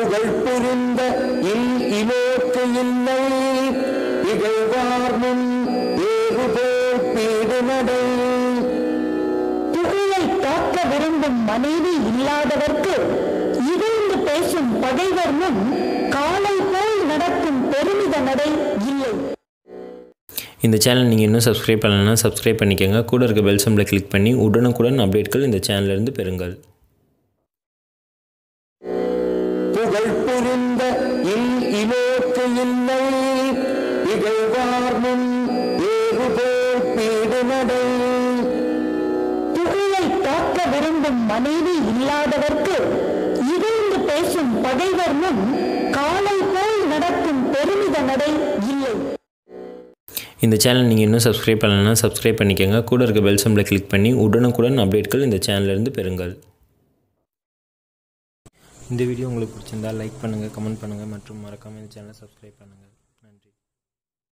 புகழ் புரிந்த இல் இலோக்கு இல்லை இகழ்வார் முன் ஏறுபோல் பீடு நடை புகழை காக்க விரும்பும் மனைவி இல்லாதவர்க்கு இகழ்ந்து பேசும் பகைவர் முன் காலை போல் நடக்கும் பெருமித நடை இல்லை இந்த சேனல் நீங்கள் இன்னும் சப்ஸ்கிரைப் பண்ணலைன்னா சப்ஸ்கிரைப் பண்ணிக்கோங்க கூட இருக்க பெல் சிம்பிளை கிளிக் பண்ணி உடனுக்குடன் அப்டேட்கள் இந்த சேனல்லேருந்து பெறுங்கள் புகழ் புரிந்த இல் இலோக்கு இல்லை இகழ்வார் முன் ஏறுபோல் பீடு நடை புகழை காக்க விரும்பும் மனைவி இல்லாதவர்க்கு இகழ்ந்து பேசும் பகைவர் முன் காலை போல் நடக்கும் பெருமித நடை இல்லை இந்த சேனல் நீங்கள் இன்னும் சப்ஸ்கிரைப் பண்ணலைன்னா சப்ஸ்கிரைப் பண்ணிக்கோங்க கூட இருக்க பெல் சிம்பிளை கிளிக் பண்ணி உடனுக்குடன் அப்டேட்கள் இந்த சேனல்லேருந்து பெறுங்கள் இந்த வீடியோ உங்களுக்கு பிடிச்சிருந்தா லைக் பண்ணுங்கள் கமெண்ட் பண்ணுங்கள் மற்றும் மறக்காமல் இந்த சேனலை சப்ஸ்கிரைப் பண்ணுங்கள்